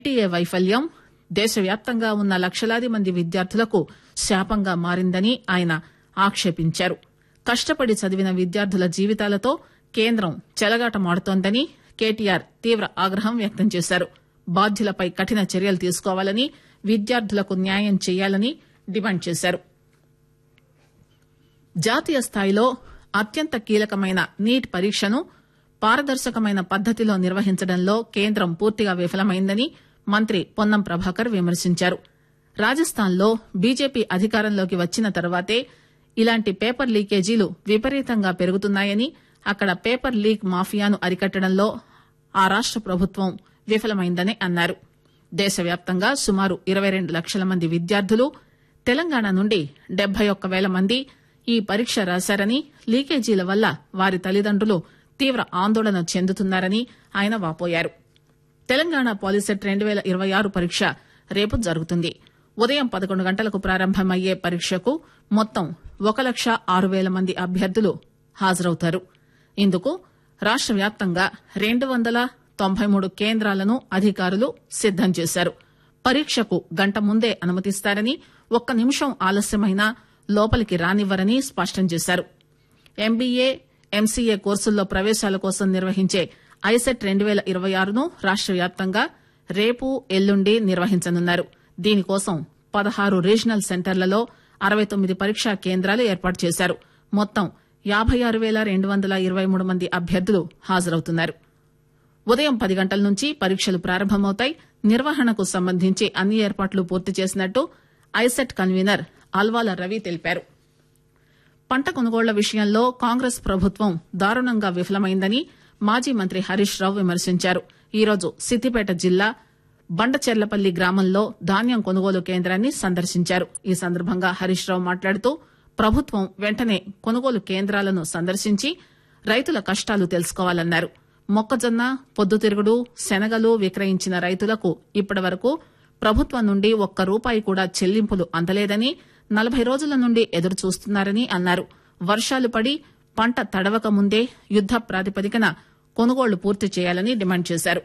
NTA వైఫల్యం దేశవ్యాప్తంగా ఉన్న లక్షలాది మంది విద్యార్థులకు శాపంగా మారిందని ఆయన ఆక్షేపించారు కష్టపడి చదివిన విద్యార్థుల జీవితాలతో కేంద్రం చెలగాటమాడుతోందని కేటీఆర్ తీవ్ర ఆగ్రహం వ్యక్తం చేశారు బాధ్యులపై కఠిన చర్యలు తీసుకోవాలని విద్యార్థులకు న్యాయం చేయాలని డిమాండ్ చేశారు జాతీయ స్థాయిలో అత్యంత కీలకమైన నీట్ పరీక్షను పారదర్శకమైన పద్దతిలో నిర్వహించడంలో కేంద్రం పూర్తిగా విఫలమైందని మంత్రి పొన్నం ప్రభాకర్ విమర్శించారు రాజస్థాన్లో బీజేపీ అధికారంలోకి వచ్చిన తర్వాతే ఇలాంటి పేపర్ లీకేజీలు విపరీతంగా పెరుగుతున్నాయని అక్కడ పేపర్ లీక్ మాఫియాను అరికట్టడంలో ఆ రాష్ట ప్రభుత్వం విఫలమైందని అన్నారు దేశవ్యాప్తంగా సుమారు ఇరవై రెండు లక్షల మంది విద్యార్థులు తెలంగాణ నుండి డెబ్బై ఒక్క పేల మంది ఈ పరీక్ష రాశారని లీకేజీల వల్ల వారి తల్లిదండ్రులు తీవ్ర ఆందోళన చెందుతున్నారని ఆయన వాపోయారు తెలంగాణ పాలిసెట్ రెండు పేల ఇరవై ఆరు పరీక్ష రేపు జరుగుతుంది ఉదయం పదకొండు గంటలకు ప్రారంభమయ్యే పరీక్షకు మొత్తం ఒక లక్ష ఆరు పేల మంది అభ్యర్థులు హాజరవుతారు ఇందుకు రాష్ట వ్యాప్తంగా రెండు వందల తొంభై మూడు కేంద్రాలను అధికారులు సిద్దం చేశారు పరీక్షకు గంట ముందే అనుమతిస్తారని ఒక్క నిమిషం ఆలస్యమైనా లోపలికి రానివ్వరని స్పష్టం చేశారు ఎంబీఏ ఎంసీఏ కోర్సుల్లో ప్రవేశాల కోసం నిర్వహించే ఐసెట్ రెండు పేల ఇరవై ఆరును రాష్ట వ్యాప్తంగా రేపు ఎల్లుండి నిర్వహించనున్నారు దీనికోసం పదహారు రీజనల్ సెంటర్లలో అరవై తొమ్మిది పరీక్షా కేంద్రాలు ఏర్పాటు చేశారు మొత్తం యాబై ఆరు పేల రెండు వందల ఇరవై మూడు మంది అభ్యర్థులు హాజరవుతున్నారు ఉదయం పది గంటల నుంచి పరీక్షలు ప్రారంభమవుతాయి నిర్వహణకు సంబంధించి అన్ని ఏర్పాట్లు పూర్తి చేసినట్టు ఐసెట్ కన్వీనర్ అల్వాల రవి తెలిపారు పంట కొనుగోళ్ల విషయంలో కాంగ్రెస్ ప్రభుత్వం దారుణంగా విఫలమైందని మాజీ మంత్రి హరీష్ రావు విమర్శించారు ఈరోజు సిద్దిపేట జిల్లా బండచెర్లపల్లి గ్రామంలో ధాన్యం కొనుగోలు కేంద్రాన్ని సందర్శించారు ఈ సందర్భంగా హరీష్ రావు మాట్లాడుతూ ప్రభుత్వం వెంటనే కొనుగోలు కేంద్రాలను సందర్శించి రైతుల కష్టాలు తెలుసుకోవాలన్నారు మొక్కజొన్న పొద్దుతిరుగుడు శనగలు విక్రయించిన రైతులకు ఇప్పటి వరకు ప్రభుత్వం నుండి ఒక్క రూపాయి కూడా చెల్లింపులు అందలేదని నలభై రోజుల నుండి ఎదురు చూస్తున్నారని అన్నారు వర్షాలు పడి పంట తడవక ముందే యుద్ద ప్రాతిపదికన కొనుగోళ్లు పూర్తి చేయాలని డిమాండ్ చేశారు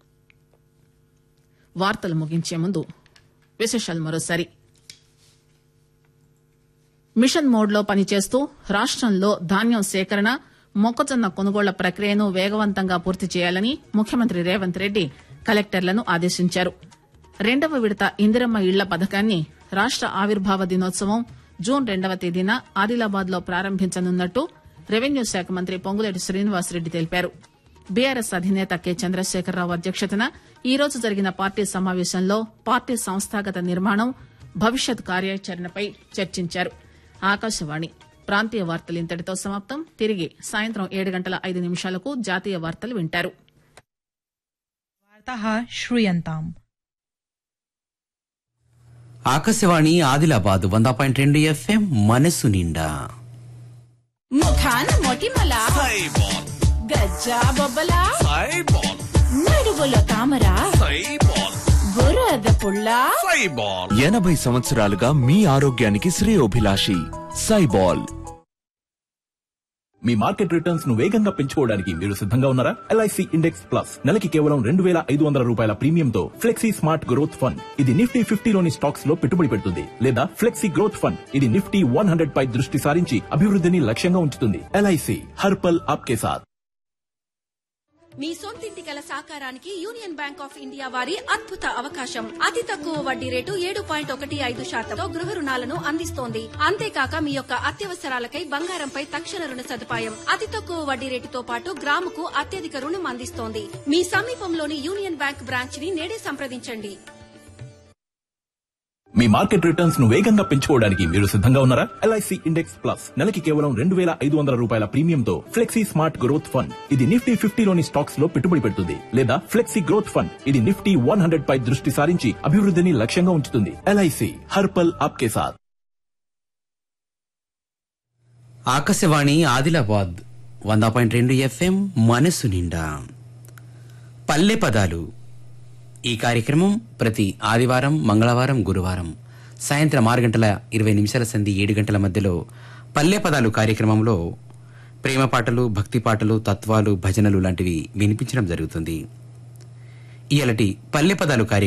వార్తలు ముగించే ముందు విశేషాలు మరోసారి మిషన్ మోడ్లో పనిచేస్తూ రాష్టంలో ధాన్యం సేకరణ మొక్కజొన్న కొనుగోళ్ల ప్రక్రియను వేగవంతంగా పూర్తి చేయాలని ముఖ్యమంత్రి రేవంత్ రెడ్డి కలెక్టర్లను ఆదేశించారు రెండవ విడత ఇందిరమ్మ ఇళ్ల పథకాన్ని రాష్ట ఆవిర్భావ దినోత్సవం జూన్ రెండవ తేదీన ఆదిలాబాద్ లో ప్రారంభించనున్నట్టు రెవెన్యూ శాఖ మంత్రి పొంగులేటి శ్రీనివాసరెడ్డి తెలిపారు బీఆర్ఎస్ అధినేత కె చంద్రశేఖరరావు అధ్యక్షతన ఈ రోజు జరిగిన పార్టీ సమావేశంలో పార్టీ సంస్థాగత నిర్మాణం భవిష్యత్ కార్యాచరణపై చర్చించారు ఆకాశవాణి ప్రాంతీయ వార్తలు ఇంతటితో సమాప్తం తిరిగి సాయంత్రం ఏడు గంటల ఐదు నిమిషాలకు జాతీయ వార్తలు వింటారు वार्ताः श्रूयन्ताम् ఆకాశవాణి ఆదిలాబాద్ వంద పాయింట్ రెండు ఎఫ్ఎం మనసు నిండా ముఖాన మొటిమల సైబాల్ గజ్జా బొబ్బల సైబాల్ నడుగులో తామర సైబాల్ బురద పుల్ల సైబాల్ ఎనభై సంవత్సరాలుగా మీ ఆరోగ్యానికి శ్రేయోభిలాషి సైబాల్ మీ మార్కెట్ రిటర్న్స్ ను వేగంగా పెంచుకోవడానికి మీరు సిద్ధంగా ఉన్నారా ఎల్ఐసి ఇండెక్స్ ప్లస్ నెలకి కేవలం రెండు వేల ఐదు వందల రూపాయల ప్రీమియంతో ఫ్లెక్సీ స్మార్ట్ గ్రోత్ ఫండ్ ఇది నిఫ్టీ ఫిఫ్టీలోని స్టాక్స్ లో పెట్టుబడి పెడుతుంది లేదా ఫ్లెక్సీ గ్రోత్ ఫండ్ ఇది నిఫ్టీ వన్ హండ్రెడ్ పై దృష్టి సారించి అభివృద్ధిని లక్ష్యంగా ఉంచుతుంది ఎల్ఐసి హర్పల్ ఆప్కే సాథ్ మీ సొంతింటి కల సాకారానికి యూనియన్ బ్యాంక్ ఆఫ్ ఇండియా వారి అద్భుత అవకాశం అతి తక్కువ వడ్డీ రేటు ఏడు పాయింట్ ఒకటి ఐదు శాతంతో గృహ రుణాలను అందిస్తోంది అంతేకాక మీ యొక్క అత్యవసరాలకై బంగారంపై తక్షణ రుణ సదుపాయం అతి తక్కువ వడ్డీ రేటుతో పాటు గ్రాముకు అత్యధిక రుణం అందిస్తోంది మీ సమీపంలోని యూనియన్ బ్యాంక్ బ్రాంచ్ ని నేడే సంప్రదించండి మీ మార్కెట్ రిటర్న్స్ ను వేగంగా పెంచుకోవడానికి మీరు సిద్ధంగా ఉన్నారా ఎల్ఐసి ఇండెక్స్ ప్లస్ నెలకి కేవలం రెండు వేల ఐదు వందల రూపాయల ప్రీమియంతో ఫ్లెక్సీ స్మార్ట్ గ్రోత్ ఫండ్ ఇది నిఫ్టీ ఫిఫ్టీలోని స్టాక్స్ లో పెట్టుబడి పెడుతుంది లేదా ఫ్లెక్సీ గ్రోత్ ఫండ్ ఇది నిఫ్టీ వన్ హండ్రెడ్ పై దృష్టి సారించి అభివృద్ధిని లక్ష్యంగా ఉంచుతుంది ఎల్ఐసి హర్పల్ ఆప్కే సాథ్ ఆకాశవాణి ఆదిలాబాద్ వంద పాయింట్ రెండు ఎఫ్ఎం మనసు నిండా పల్లె పదాలు ఈ కార్యక్రమం ప్రతి ఆదివారం మంగళవారం గురువారం సాయంత్రం ఆరు గంటల ఇరవై నిమిషాల సంధి ఏడు గంటల మధ్యలో పల్లె పదాలు కార్యక్రమంలో ప్రేమ పాటలు భక్తి పాటలు తత్వాలు భజనలు లాంటివి వినిపించడం జరుగుతుంది ఇయలటి పల్లె పదాలు కార్యక్రమం